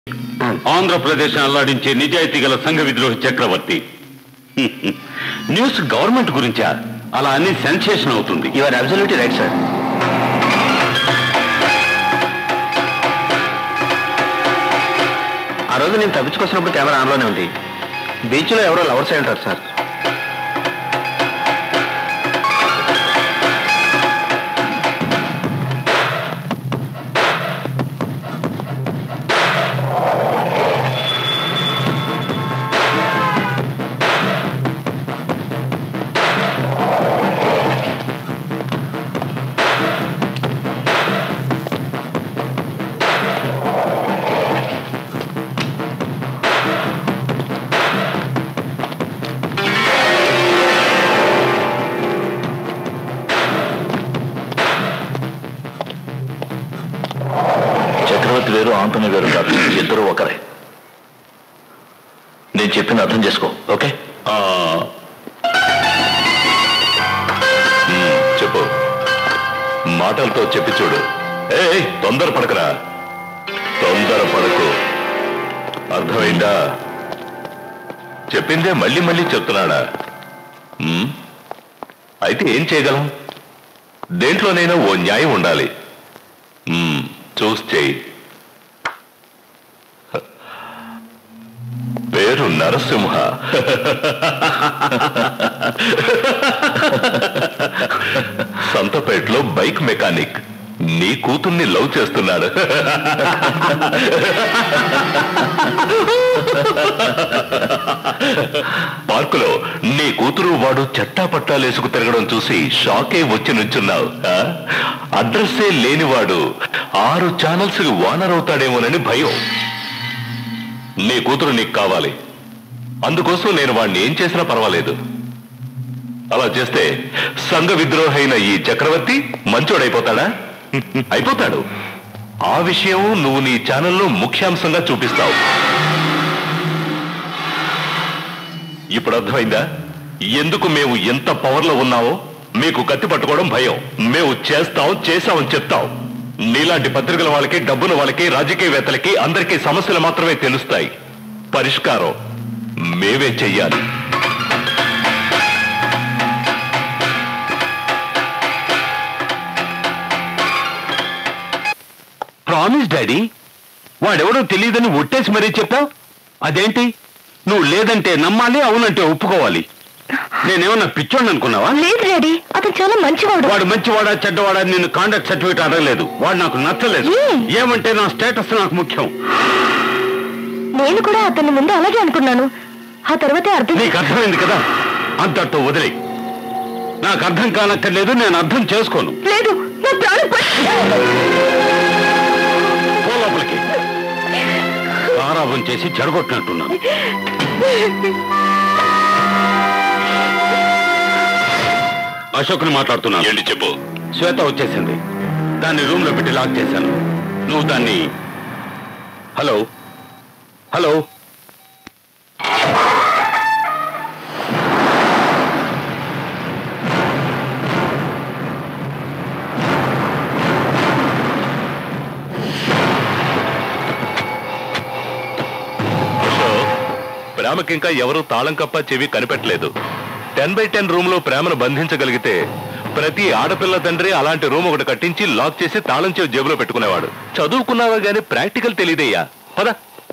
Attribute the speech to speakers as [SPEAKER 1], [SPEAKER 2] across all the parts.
[SPEAKER 1] ఆంధ్రప్రదేశ్ అల్లాడించే నిజాయితీ గల సంఘ విద్రోహి చక్రవర్తి న్యూస్ గవర్నమెంట్ గురించా అలా అన్ని సెన్సేషన్ అవుతుంది
[SPEAKER 2] you are absolutely right sir ఆ రోజు నేను తప్పించుకొచ్చినప్పుడు కెమెరా ఆన్లోనే ఉంది బీచ్లో ఎవరో లవర్స్ అయి ఉంటారు సార్ చక్రవర్తి వేరు ఆంటోనీ వేరు కాదు ఇద్దరు ఒకరే నేను చెప్పింది అర్థం చేసుకో ఓకే
[SPEAKER 1] ఆ, మ్, చెప్పు మాటలతో చెప్పి చూడు ఏ తొందర పడకరా తొందర పడకు అర్థమైందా చెప్పిందే మళ్ళీ మళ్ళీ చెప్తున్నాడా మ్? అయితే ఏం చేయగలం దేంట్లోనైనా ఓ న్యాయం ఉండాలి మ్, చూసి చేయి పేరు నరసింహ సంతపేటలో బైక్ మెకానిక్ నీ కూతుర్ని లవ్ చేస్తున్నాడు పార్కులో నీ కూతురు వాడు చట్టా పట్టాలేసుకు తిరగడం చూసి షాకే వచ్చి నుంచున్నావు ఆ? అడ్రస్సే లేనివాడు ఆరు ఛానల్స్ వానర్ అవుతాడేమోనని భయం నీ కూతురు నీకు కావాలి అందుకోసం నేను వాడిని ఏం చేసినా పర్వాలేదు అలా చేస్తే సంఘ విద్రోహైన ఈ చక్రవర్తి మంచోడైపోతాడా అయిపోతాడు ఆ విషయం నువ్వు నీ ఛానల్లో ముఖ్యాంశంగా చూపిస్తావు ఇప్పుడు అర్థమైందా ఎందుకు మేము ఎంత పవర్లో ఉన్నావో మీకు కత్తి పట్టుకోవడం భయం మేము చేస్తాం చేశామని చెప్తాం నీలాంటి పత్రికల వాళ్ళకి డబ్బుల వాళ్ళకి రాజకీయవేత్తలకి అందరికీ సమస్యలు మాత్రమే తెలుస్తాయి పరిష్కారం మేమే చెయ్యాలి ప్రామిస్ డాడీ వాడెవడో తెలియదని ఒట్టేసి మరీ చెప్పావు అదేంటి నువ్వు లేదంటే నమ్మాలి అవునంటే ఒప్పుకోవాలి నేనేమన్నా పిచ్చోండి అనుకున్నావా
[SPEAKER 3] లేదు డాడీ అతను చాలా మంచివాడు
[SPEAKER 1] వాడు మంచివాడా చెడ్డవాడా నేను కాండక్ట్ సర్టిఫికేట్ అడగలేదు వాడు నాకు నచ్చలేదు
[SPEAKER 3] ఏ?
[SPEAKER 1] ఏమంటే నా స్టేటస్ నాకు ముఖ్యం
[SPEAKER 3] నేను కూడా అతని ముందు అలాగే అనుకున్నాను ఆ తర్వాతే అర్థం
[SPEAKER 1] నీకు అర్థమైంది కదా అంతటితో వదిలే నాకు అర్థం కానక్కర్లేదు నేను అర్థం చేసుకోను
[SPEAKER 3] లేదు నా ప్రాణం పో-
[SPEAKER 1] పో లోపలికి ఆరాపం చేసి చెడగొట్టినట్టున్నాను అశోక్ని మాట్లాడుతున్నాను ఏంటి చెప్పు శ్వేత వచ్చేసింది దాన్ని రూమ్ లో పెట్టి లాక్ చేశాను నువ్వు దాన్ని హలో హలో ప్రేమకి ఇంకా ఎవరు తాళం కప్ప చెవి కనిపెట్టలేదు టెన్ బై టెన్ రూమ్ లో ప్రేమను బంధించగలిగితే ప్రతి ఆడపిల్ల తండ్రి అలాంటి రూమ్ ఒకటి కట్టించి లాక్ చేసి తాళం చెవి జేబులో పెట్టుకునేవాడు చదువుకున్నావా గానీ ప్రాక్టికల్ తెలియదయ్యా పద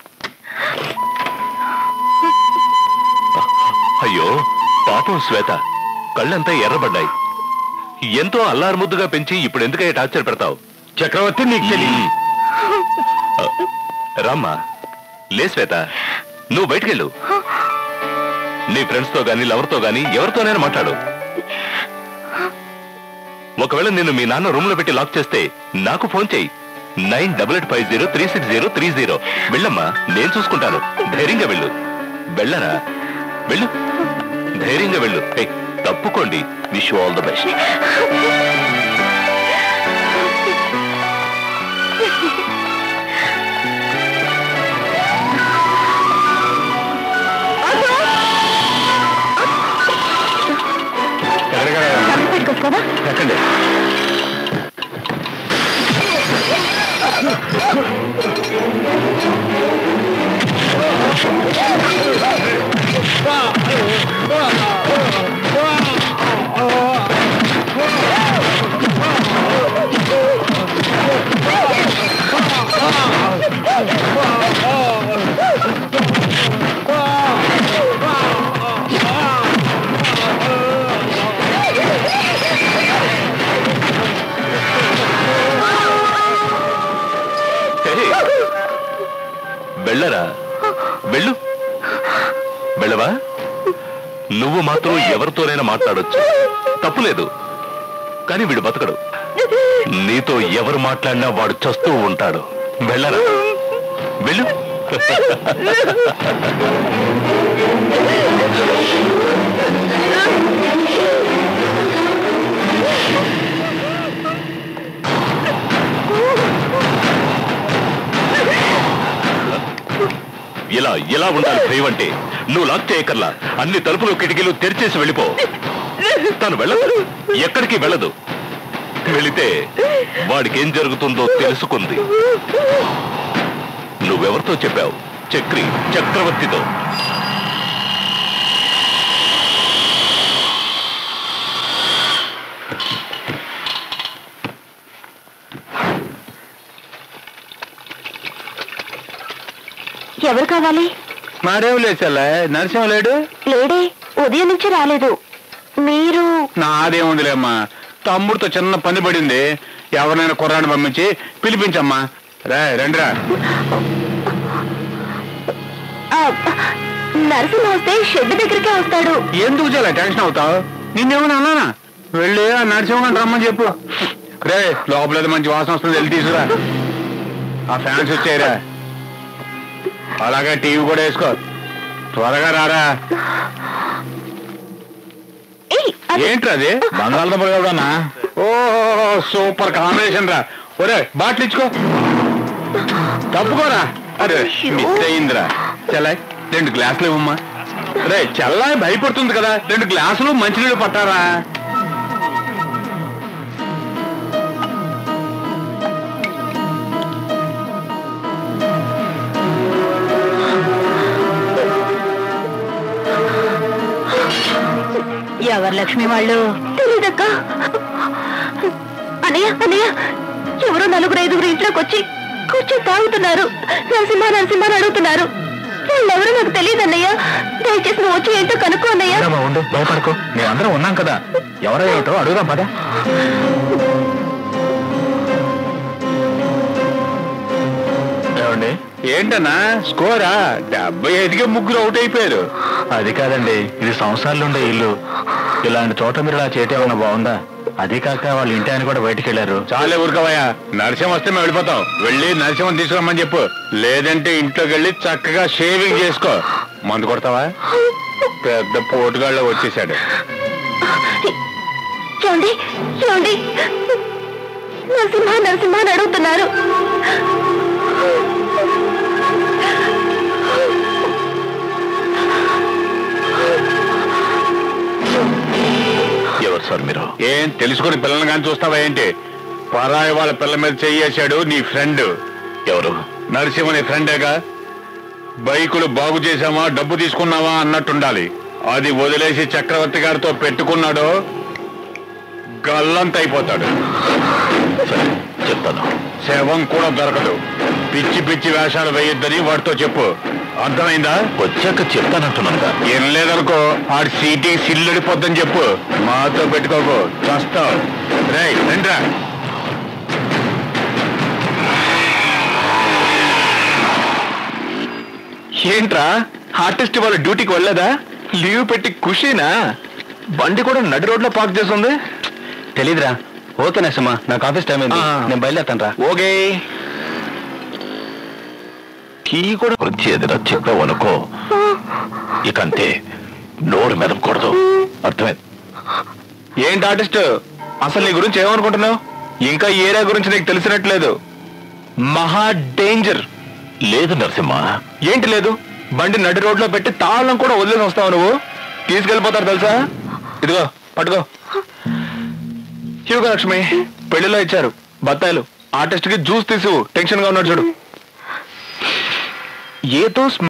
[SPEAKER 1] అయ్యో పాపం శ్వేత కళ్ళంతా ఎర్రబడ్డాయి ఎంతో అల్లారుముద్దుగా పెంచి ఇప్పుడు ఎందుకయ్యా టార్చర్ పెడతావు చక్రవర్తి నీకు తెలియదు రామ్మా లే శ్వేత నువ్వు బయటికెళ్ళు నీ ఫ్రెండ్స్ తో గానీ లవర్ తో గానీ ఎవరితోనైనా మాట్లాడు ఒకవేళ నిన్ను మీ నాన్న రూమ్ లో పెట్టి లాక్ చేస్తే నాకు ఫోన్ చేయి nine double eight five zero three six zero three zero వెళ్ళమ్మా నేను చూసుకుంటాను ధైర్యంగా వెళ్ళు వెళ్ళరా వెళ్ళు ధైర్యంగా వెళ్ళు ఏయ్, తప్పుకోండి విష్ ఆల్ ద బెస్ట్
[SPEAKER 3] తాళం పెట్టుకొస్తావా
[SPEAKER 1] ఎక్కండి హే, వెళ్ళరా వెళ్ళు వెళ్ళవా నువ్వు మాత్రం ఎవరితోనైనా మాట్లాడొచ్చు తప్పులేదు కానీ వీడు బతకడు నీతో ఎవరు మాట్లాడినా వాడు చస్తూ ఉంటాడు వెళ్ళరా వెళ్ళు ఇలా ఇలా ఉండాలి భయం అంటే నువ్వు లాక్ చేయకర్లా అన్ని తలుపులు కిటికీలు తెరిచేసి వెళ్ళిపో తను వెళ్ళదు ఎక్కడికి వెళ్ళదు వెళితే వాడికి ఏం జరుగుతుందో తెలుసుకుంది నువ్వెవరితో చెప్పావు చక్రి చక్రవర్తితో
[SPEAKER 3] ఎవరు కావాలి
[SPEAKER 2] మరేం లేచల్లా నరసింహ లేడు
[SPEAKER 3] లేడే ఉదయం నుంచి రాలేదు మీరు
[SPEAKER 2] నాదేముందిలేమ్మా తమ్ముడితో చిన్న పని పడింది ఎవరినైనా కుర్రాన్ని పంపించి పిలిపించమ్మా రా రండిరా
[SPEAKER 3] ఆ, నరసింహ వస్తే షెడ్ దగ్గరికే వస్తాడు
[SPEAKER 2] ఎందుకు చాలా టెన్షన్ అవుతావు నిన్నేమన్నా అన్నానా వెళ్ళి ఆ నరసింహని రమ్మని చెప్పు రే లోపల ఏదో మంచి వాసన వస్తుంది వెళ్ళి తీసుకురా ఆ ఫ్యాన్స్ వచ్చాయిరా అలాగే టీవీ కూడా వేసుకో త్వరగా రారా
[SPEAKER 3] ఏయ్, అది-
[SPEAKER 2] ఏంట్రా అది బంగాళదుంపలు కూడా ఓ సూపర్ కాంబినేషన్ రా ఒరే బాటిల్ ఇచ్చుకో తప్పుకోరా అరే మిస్ అయిందిరా చెల్లాయ్ రెండు గ్లాసులు ఇవ్వమ్మా రే చెల్లాయి భయపడుతుంది కదా రెండు గ్లాసులు మంచినీళ్ళు పట్టారా
[SPEAKER 3] ఎవరు లక్ష్మి వాళ్ళు తెలీదక్క అనయ్య అనయ్య ఎవరో నలుగురు ఐదుగురు ఇంట్లోకి వచ్చి కూర్చొని తాగుతున్నారు నరసింహ నరసింహ అని అడుగుతున్నారు వాళ్ళెవరో నాకు తెలియదు అన్నయ్య దయచేసి నువ్వు వచ్చి ఏంటో కనుక్కో అన్నయ్య
[SPEAKER 2] ఉండు భయపడకు మేమందరం ఉన్నాం కదా ఎవరో ఏమిటో అడుగుదాం పదా ఏమండి ఏంటన్నా స్కోరా డెబ్బై ఐదుకే ముగ్గురు అవుట్ అయిపోయారు అది కాదండి ఇది సంవత్సరాలు ఉండే ఇల్లు ఇలాంటి చోట మీరు ఇలా చేయటం ఏమన్నా బాగుందా అది కాక వాళ్ళ ఇంటి ఆయన కూడా బయటికి వెళ్ళారు చాలే ఊరుకోవయ్యా నరసింహ వస్తే మేము వెళ్ళిపోతాం వెళ్ళి నరసింహం తీసుకురమ్మని చెప్పు లేదంటే ఇంట్లోకి వెళ్ళి చక్కగా షేవింగ్ చేసుకో మందు కొడతావా పెద్ద పోటుగాళ్ళ వచ్చేసాడు
[SPEAKER 3] చూడండి చూడండి నరసింహ నరసింహ అని అడుగుతున్నారు
[SPEAKER 1] ఎవరు సార్ మీరు
[SPEAKER 2] ఏం తెలుసుకుని పిల్లల్ని కానీ చూస్తావా ఏంటి పరాయి వాళ్ళ పిల్ల మీద చెయ్యేశాడు నీ ఫ్రెండ్
[SPEAKER 1] ఎవరు
[SPEAKER 2] నరసింహ నీ ఫ్రెండేగా బైకులు బాగు చేసామా డబ్బు తీసుకున్నావా అన్నట్టుండాలి అది వదిలేసి చక్రవర్తి గారితో పెట్టుకున్నాడో గల్లంత అయిపోతాడు
[SPEAKER 1] సరే చెప్తాను
[SPEAKER 2] శవం కూడా దొరకదు పిచ్చి పిచ్చి వేషాలు వేయొద్దని వాడితో చెప్పు అర్థమైందా
[SPEAKER 1] వచ్చాక చెప్తానంటున్నానుగా
[SPEAKER 2] ఏం లేదనుకో ఆడి సీటీ సిల్లడిపోద్దని చెప్పు మాతో పెట్టుకోకు చస్తావు రే రండిరా ఏంట్రా ఆర్టిస్ట్ వాళ్ళ డ్యూటీకి వెళ్ళదా లీవ్ పెట్టి ఖుషీనా బండి కూడా నడి రోడ్లో పార్క్ చేస్తుంది తెలీదురా ఓకే నరసింహ నాకు ఆఫీస్ టైం అయింది నేను బయలుదేరుతాను రా ఓకే కీ కూడా
[SPEAKER 1] వృద్ధి ఎదురా చెప్పావు అనుకో ఇక అంతే నోరు మెదపకూడదు అర్థమైంది
[SPEAKER 2] ఏంటి ఆర్టిస్ట్ అసలు నీ గురించి ఏమనుకుంటున్నావు ఇంకా ఈ ఏరియా గురించి నీకు తెలిసినట్లేదు మహా డేంజర్
[SPEAKER 1] లేదు నరసింహ
[SPEAKER 2] ఏంటి లేదు బండి నడి రోడ్లో పెట్టి తాళం కూడా వదిలేసి వస్తావు నువ్వు తీసుకెళ్ళిపోతారు తెలుసా ఇదిగో పట్టుకో ఇదిగో లక్ష్మి పెళ్లిలో ఇచ్చారు బత్తాయిలు ఆర్టిస్ట్ కి జ్యూస్ తీసు టెన్షన్ గా ఉన్నాడు చూడు ఏతో